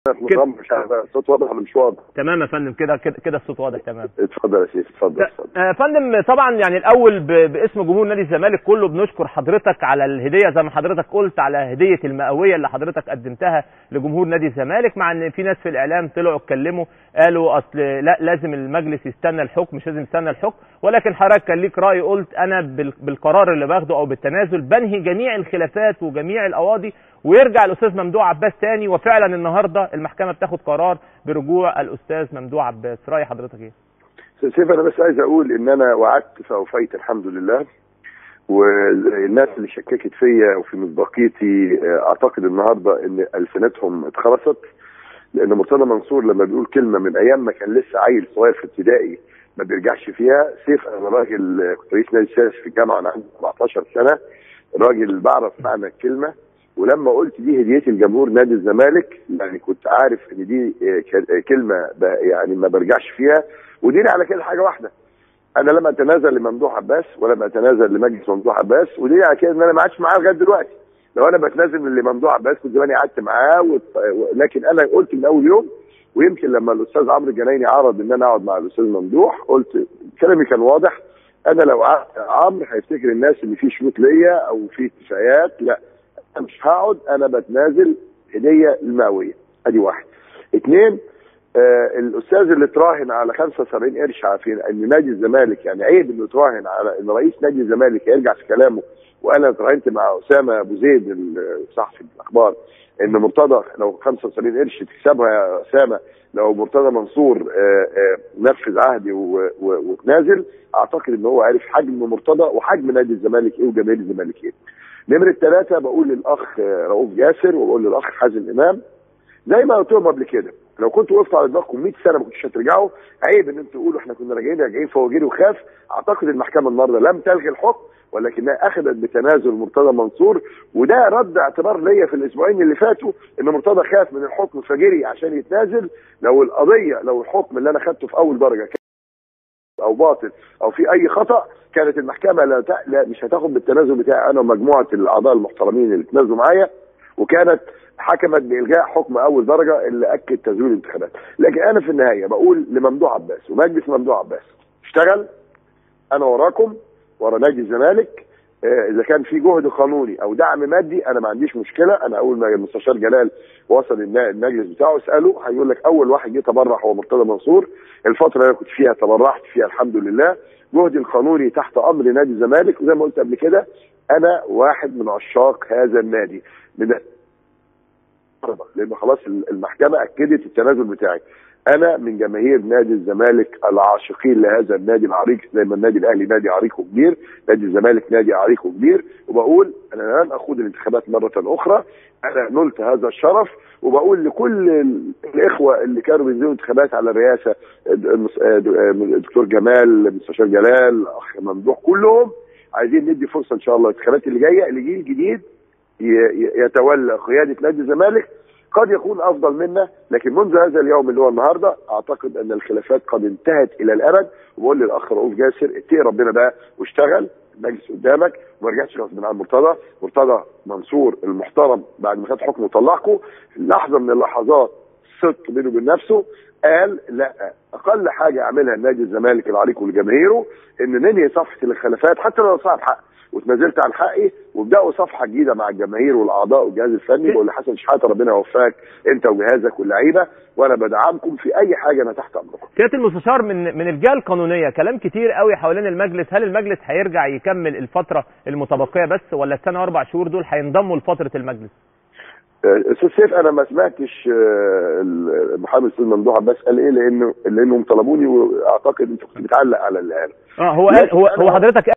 في نظام مش عارف الصوت واضح ولا مش واضح تمام يا فندم كده كده كده الصوت واضح تمام اتفضل يا سيدي اتفضل اتفضل آه، فندم طبعا يعني الاول ب- باسم جمهور نادي الزمالك كله بنشكر حضرتك على الهديه زي ما حضرتك قلت على هديه المئويه اللي حضرتك قدمتها لجمهور نادي الزمالك مع ان في ناس في الاعلام طلعوا اتكلموا قالوا اصل لا لازم المجلس يستنى الحكم مش لازم يستنى الحكم ولكن حضرتك كان ليك راي قلت انا بال- بالقرار اللي باخده او بالتنازل بنهي جميع الخلافات وجميع القواضي ويرجع الاستاذ ممدوح عباس تاني وفعلا النهارده المحكمه بتاخد قرار برجوع الاستاذ ممدوح عباس راي حضرتك ايه؟ سيف انا بس عايز اقول ان انا وعدت فاوفيت الحمد لله والناس اللي شككت فيا وفي مصداقيتي آه، اعتقد النهارده ان السنتهم اتخرست لان مرتضى منصور لما بيقول كلمه من ايام ما كان لسه عيل صغير في ابتدائي ما بيرجعش فيها سيف انا راجل آه، كنت رئيس نادي السادس في الجامعه وانا عندي 14 سنه راجل بعرف معنى الكلمه ولما قلت دي هديتي لجمهور نادي الزمالك يعني كنت عارف ان دي آه، ك- آه، كلمه ب- يعني ما برجعش فيها وديني على كده حاجه واحده انا لم اتنازل لممدوح عباس ولم اتنازل لمجلس ممدوح عباس ودي على كده ان انا ما عادش معاه لغايه دلوقتي لو انا بتنازل لممدوح عباس كنت زماني قعدت معاه وت- و- لكن انا قلت من اول يوم ويمكن لما الاستاذ عمرو الجنايني عرض ان انا اقعد مع الاستاذ ممدوح قلت كلامي كان واضح انا لو قعدت مع عمرو هيفتكر الناس ان في شروط ليا او في اتفاقيات لا انا مش هقعد انا بتنازل هديه المئويه ادي واحد اثنين آه الاستاذ اللي تراهن على 75 قرش في ان نادي الزمالك يعني عيب انه تراهن على ان رئيس نادي الزمالك يرجع في كلامه وانا تراهنت مع اسامه ابو زيد الصحفي الاخبار ان مرتضى لو 75 قرش تكسبها يا اسامه لو مرتضى منصور آه، آه، نفذ عهدي و- و- وتنازل اعتقد ان هو عارف حجم مرتضى وحجم نادي الزمالك ايه وجماهير الزمالك ايه. نمرة ثلاثة بقول للأخ آه، رؤوف جاسر وبقول للأخ حازم إمام زي ما قلت لهم قبل كده لو كنتوا وقفتوا على دماغكم 100 سنه ما كنتوش هترجعوا عيب ان انتوا تقولوا احنا كنا راجعين راجعين فهو جري وخاف اعتقد المحكمه النهارده لم تلغي الحكم ولكنها اخذت بتنازل مرتضى منصور وده رد اعتبار ليا في الاسبوعين اللي فاتوا ان مرتضى خاف من الحكم فجري عشان يتنازل لو القضيه لو الحكم اللي انا خدته في اول درجه كان او باطل او في اي خطا كانت المحكمه لا, ت... لا مش هتاخد بالتنازل بتاعي انا ومجموعه الاعضاء المحترمين اللي تنازلوا معايا وكانت حكمت بالغاء حكم اول درجه اللي اكد تزوير الانتخابات لكن انا في النهايه بقول لممدوح عباس ومجلس ممدوح عباس اشتغل انا وراكم ورا نادي الزمالك آه، اذا كان في جهد قانوني او دعم مادي انا ما عنديش مشكله انا اول ما المستشار جلال وصل النا- المجلس بتاعه اساله هيقول لك اول واحد جه تبرع هو مرتضى منصور الفتره اللي انا كنت فيها تبرعت فيها الحمد لله جهدي القانوني تحت امر نادي الزمالك وزي ما قلت قبل كده انا واحد من عشاق هذا النادي من لان خلاص المحكمه اكدت التنازل بتاعي انا من جماهير نادي الزمالك العاشقين لهذا النادي العريق زي ما النادي الاهلي نادي عريق وكبير نادي الزمالك نادي عريق وكبير وبقول انا لن اخوض الانتخابات مره اخرى انا نلت هذا الشرف وبقول لكل ال- الاخوه اللي كانوا بينزلوا انتخابات على الرئاسه المس- الدكتور جمال المستشار جلال اخ ممدوح كلهم عايزين ندي فرصه ان شاء الله الانتخابات اللي جايه لجيل جديد ي- ي- يتولى قياده نادي الزمالك قد يكون افضل منا لكن منذ هذا اليوم اللي هو النهارده اعتقد ان الخلافات قد انتهت الى الابد وبقول للاخ رؤوف جاسر اتقي ربنا بقى واشتغل المجلس قدامك وما رجعتش غصب عن مرتضى مرتضى منصور المحترم بعد ما خد حكم وطلعكم لحظه من اللحظات صدق بينه وبين نفسه قال لا اقل حاجه يعملها نادي الزمالك العريق ولجماهيره ان ننهي صفحه الخلافات حتى لو صاحب حق واتنازلت عن حقي وابداوا صفحه جديده مع الجماهير والاعضاء والجهاز الفني بقول لحسن شحاته ربنا يوفقك انت وجهازك واللعيبه وانا بدعمكم في اي حاجه انا تحت امركم. سياده المستشار من من الجهه القانونيه كلام كتير قوي حوالين المجلس هل المجلس هيرجع يكمل الفتره المتبقيه بس ولا السنه واربع شهور دول هينضموا لفتره المجلس آه، استاذ سيف انا ما سمعتش آه، المحامي الاستاذ ممدوح عباس قال ايه لانه لانهم طلبوني واعتقد انت كنت بتعلق على اللي قاله. اه هو قال هو هو حضرتك